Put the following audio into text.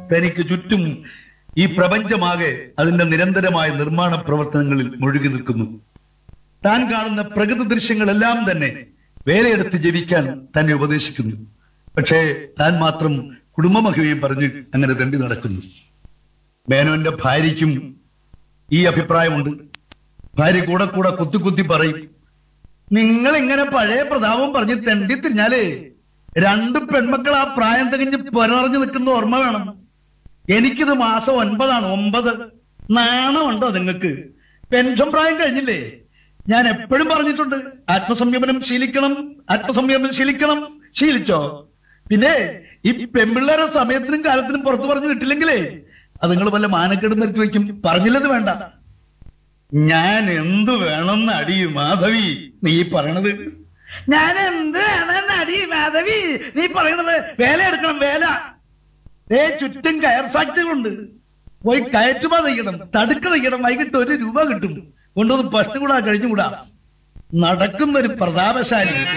തനിക്ക് ചുറ്റും ഈ പ്രപഞ്ചമാകെ അതിന്റെ നിരന്തരമായ നിർമ്മാണ പ്രവർത്തനങ്ങളിൽ മുഴുകി നിൽക്കുന്നു താൻ കാണുന്ന പ്രകൃതി ദൃശ്യങ്ങളെല്ലാം തന്നെ വേലയെടുത്ത് ജപിക്കാൻ തന്നെ ഉപദേശിക്കുന്നു പക്ഷേ താൻ മാത്രം കുടുംബമഹിമയും പറഞ്ഞ് അങ്ങനെ തണ്ടി നടക്കുന്നു മേനോന്റെ ഭാര്യയ്ക്കും ഈ അഭിപ്രായമുണ്ട് ഭാര്യ കൂടെ കൂടെ കുത്തി കുത്തി പറയും നിങ്ങൾ ഇങ്ങനെ പഴയ പ്രതാപം പറഞ്ഞ് തെണ്ടി തിരിഞ്ഞാലേ രണ്ട് പെൺമക്കൾ ആ പ്രായം തികഞ്ഞ് പുനറഞ്ഞു നിൽക്കുന്ന ഓർമ്മ വേണം എനിക്കിത് മാസം ഒൻപതാണ് ഒമ്പത് നാണമുണ്ടോ നിങ്ങൾക്ക് പെൻഷൻ പ്രായം കഴിഞ്ഞില്ലേ ഞാൻ എപ്പോഴും പറഞ്ഞിട്ടുണ്ട് ആത്മസംയമനം ശീലിക്കണം ആത്മസംയമനം ശീലിക്കണം ശീലിച്ചോ പിന്നെ ഈ പെൺപിള്ളേരെ സമയത്തിനും കാലത്തിനും പുറത്തു പറഞ്ഞു കിട്ടില്ലെങ്കിലേ അത് നിങ്ങൾ വല്ല മാനക്കേട് നിർത്തി വെക്കും പറഞ്ഞില്ലെന്ന് വേണ്ട ഞാൻ എന്തു വേണമെന്ന് അടി മാധവി നീ പറയണത് ഞാൻ എന്ത് വേണമെന്ന് അടി മാധവി നീ പറയണത് വേല എടുക്കണം വേല ഏ ചുറ്റും കയർ ഫാക്ടറികളുണ്ട് പോയി കയറ്റുമതി ചെയ്യണം തടുക്ക ചെയ്യണം വൈകിട്ട് ഒരു രൂപ കിട്ടും കൊണ്ടുവന്ന് പഷ്ടുകൂടാ കഴിഞ്ഞുകൂടാ നടക്കുന്നൊരു പ്രതാപശാലി